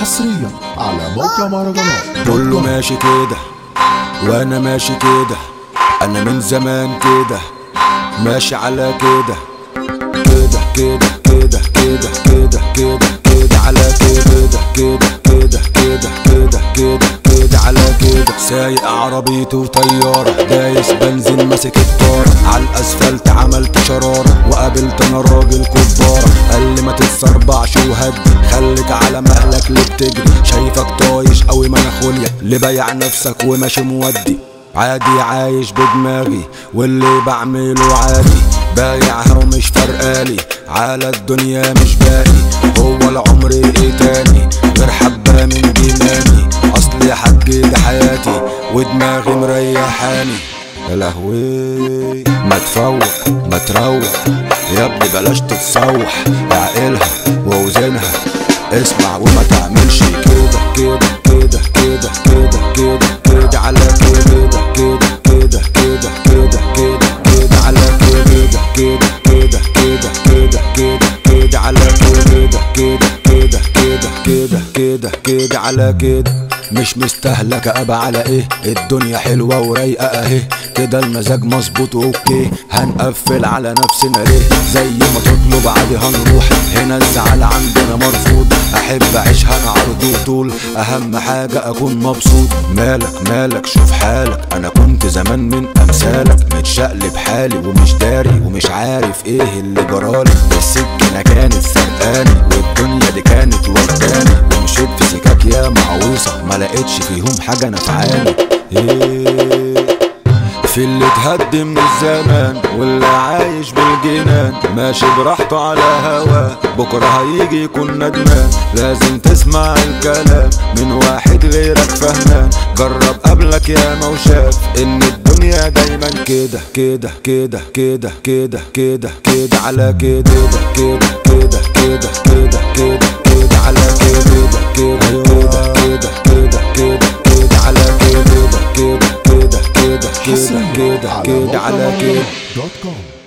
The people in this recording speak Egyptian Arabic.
حصريا على موقع مهرجانات كله ماشي كده وانا ماشي كده انا من زمان كده ماشي على كده كده كده كده كده كده كده كده على كده كده كده كده كده كده كده على كده سايق عربيتي وطيارة دايس بنزين ماسك الطارة على الاسفلت عملت شرارة وقابلت انا راجل كبارة قال لي ما تتسربعش وهدي خليك على مهلك اللي بتجري شايفك طايش قوي ما انا خوليا اللي بايع نفسك وماشي مودي عادي عايش بدماغي واللي بعمله عادي بايعها ومش فرقالي على الدنيا مش باقي هو العمر ايه تاني غير حبة من جناني اصل يا حاج ده حياتي ودماغي مريحاني يا لهوي ما تفوق ما تروق يا ابني بلاش تتسوح اعقلها واوزنها اسمع وما تعملش كده كده كده كده كده كده كده على كده كده كده كده كده كده كده على كده كده كده كده كده كده كده على كده كده كده كده كده كده كده على كده مش مستهلكة أبا على ايه الدنيا حلوة ورايقة اهي كده المزاج مظبوط اوكي هنقفل على نفسنا ليه زي ما تطلب عادي هنروح هنا الزعل عندنا مرفوض احب اعيشها انا عرض وطول اهم حاجة اكون مبسوط مالك مالك شوف حالك انا كنت زمان من امثالك متشقلب حالي ومش داري ومش عارف ايه اللي جرالي السكينة كانت سرقاني والدنيا دي كانت ورداني ومشيت في سكاك يا معويصة ما لقيتش فيهم حاجة نفعاني إيه في اللي اتهد من الزمان واللي عايش بالجنان ماشي براحته على هوا بكرة هيجي يكون ندمان لازم تسمع الكلام من واحد غيرك فهمان جرب قبلك يا ما وشاف ان الدنيا دايما كده كده كده كده كده كده كده على كده كده كده كده كده كده كده على كده كده كده كده كده كده كده على كده كده كده كده كده حصريا كده على كده موقع على كده مهرجانات دوت كوم